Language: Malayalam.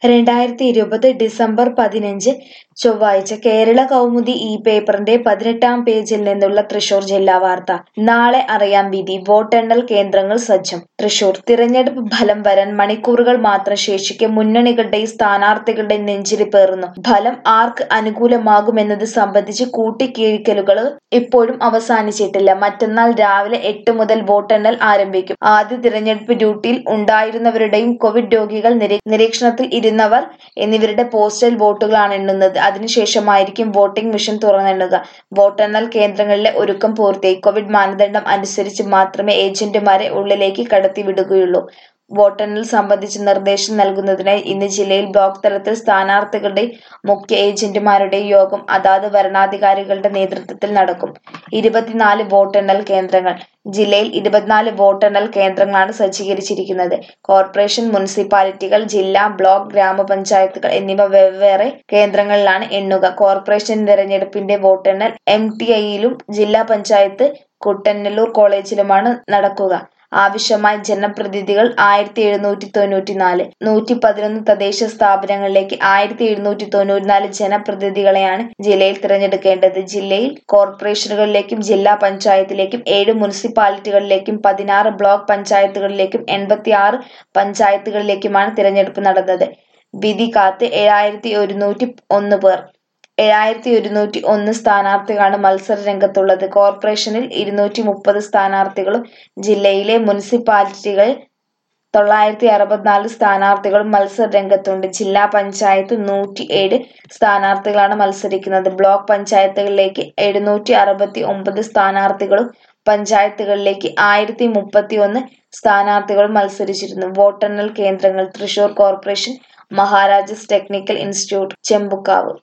രണ്ടായിരത്തി ഇരുപത് ഡിസംബർ പതിനഞ്ച് ചൊവ്വാഴ്ച കേരള കൗമുദി ഈ പേപ്പറിന്റെ പതിനെട്ടാം പേജിൽ നിന്നുള്ള തൃശൂർ ജില്ലാ വാർത്ത നാളെ അറിയാം വിധി വോട്ടെണ്ണൽ കേന്ദ്രങ്ങൾ സജ്ജം തൃശൂർ തിരഞ്ഞെടുപ്പ് ഫലം വരാൻ മണിക്കൂറുകൾ മാത്രം ശേഷിക്കെ മുന്നണികളുടെയും സ്ഥാനാർത്ഥികളുടെയും നെഞ്ചിരിപ്പേറുന്നു ഫലം ആർക്ക് അനുകൂലമാകുമെന്നത് സംബന്ധിച്ച് കൂട്ടിക്കിഴിക്കലുകൾ ഇപ്പോഴും അവസാനിച്ചിട്ടില്ല മറ്റന്നാൾ രാവിലെ എട്ട് മുതൽ വോട്ടെണ്ണൽ ആരംഭിക്കും ആദ്യ തിരഞ്ഞെടുപ്പ് ഡ്യൂട്ടിയിൽ ഉണ്ടായിരുന്നവരുടെയും കോവിഡ് രോഗികൾ നിരീ- നിരീക്ഷണത്തിൽ ഇരുന്നവർ എന്നിവരുടെ പോസ്റ്റൽ വോട്ടുകളാണ് എണ്ണുന്നത് അതിനുശേഷമായിരിക്കും വോട്ടിംഗ് മെഷീൻ തുറന്നെണ്ണുക വോട്ടെണ്ണൽ കേന്ദ്രങ്ങളിലെ ഒരുക്കം പൂർത്തിയായി കോവിഡ് മാനദണ്ഡം അനുസരിച്ച് മാത്രമേ ഏജന്റുമാരെ ഉള്ളിലേക്ക് കടത്തിവിടുകയുള്ളൂ വോട്ടെണ്ണൽ സംബന്ധിച്ച് നിർദ്ദേശം നൽകുന്നതിനായി ഇന്ന് ജില്ലയിൽ ബ്ലോക്ക് തലത്തിൽ സ്ഥാനാർത്ഥികളുടെയും മുഖ്യ ഏജന്റുമാരുടെയും യോഗം അതാത് വരണാധികാരികളുടെ നേതൃത്വത്തിൽ നടക്കും ഇരുപത്തിനാല് വോട്ടെണ്ണൽ കേന്ദ്രങ്ങൾ ജില്ലയിൽ ഇരുപത്തിനാല് വോട്ടെണ്ണൽ കേന്ദ്രങ്ങളാണ് സജ്ജീകരിച്ചിരിക്കുന്നത് കോർപ്പറേഷൻ മുനിസിപ്പാലിറ്റികൾ ജില്ലാ ബ്ലോക്ക് ഗ്രാമപഞ്ചായത്തുകൾ എന്നിവ വെവ്വേറെ കേന്ദ്രങ്ങളിലാണ് എണ്ണുക കോർപ്പറേഷൻ തെരഞ്ഞെടുപ്പിന്റെ വോട്ടെണ്ണൽ എം ടി ഐയിലും ജില്ലാ പഞ്ചായത്ത് കുട്ടനെല്ലൂർ കോളേജിലുമാണ് നടക്കുക ആവശ്യമായ ജനപ്രതിനിധികൾ ആയിരത്തി എഴുന്നൂറ്റി തൊണ്ണൂറ്റിനാല് നൂറ്റി പതിനൊന്ന് തദ്ദേശ സ്ഥാപനങ്ങളിലേക്ക് ആയിരത്തി എഴുന്നൂറ്റി തൊണ്ണൂറ്റിനാല് ജനപ്രതിനിധികളെയാണ് ജില്ലയിൽ തിരഞ്ഞെടുക്കേണ്ടത് ജില്ലയിൽ കോർപ്പറേഷനുകളിലേക്കും ജില്ലാ പഞ്ചായത്തിലേക്കും ഏഴ് മുനിസിപ്പാലിറ്റികളിലേക്കും പതിനാറ് ബ്ലോക്ക് പഞ്ചായത്തുകളിലേക്കും എൺപത്തി ആറ് പഞ്ചായത്തുകളിലേക്കുമാണ് തിരഞ്ഞെടുപ്പ് നടന്നത് വിധി കാത്ത് ഏഴായിരത്തി ഒരുന്നൂറ്റി ഒന്ന് പേർ ഏഴായിരത്തി ഒരുന്നൂറ്റി ഒന്ന് സ്ഥാനാർത്ഥികളാണ് മത്സര രംഗത്തുള്ളത് കോർപ്പറേഷനിൽ ഇരുന്നൂറ്റി മുപ്പത് സ്ഥാനാർത്ഥികളും ജില്ലയിലെ മുനിസിപ്പാലിറ്റികളിൽ തൊള്ളായിരത്തി അറുപത്തിനാല് സ്ഥാനാർത്ഥികളും മത്സര രംഗത്തുണ്ട് ജില്ലാ പഞ്ചായത്ത് നൂറ്റി ഏഴ് സ്ഥാനാർത്ഥികളാണ് മത്സരിക്കുന്നത് ബ്ലോക്ക് പഞ്ചായത്തുകളിലേക്ക് എഴുന്നൂറ്റി അറുപത്തി ഒമ്പത് സ്ഥാനാർത്ഥികളും പഞ്ചായത്തുകളിലേക്ക് ആയിരത്തി മുപ്പത്തി ഒന്ന് സ്ഥാനാർത്ഥികളും മത്സരിച്ചിരുന്നു വോട്ടെണ്ണൽ കേന്ദ്രങ്ങൾ Thrissur corporation Maharajas technical institute Chembukkavu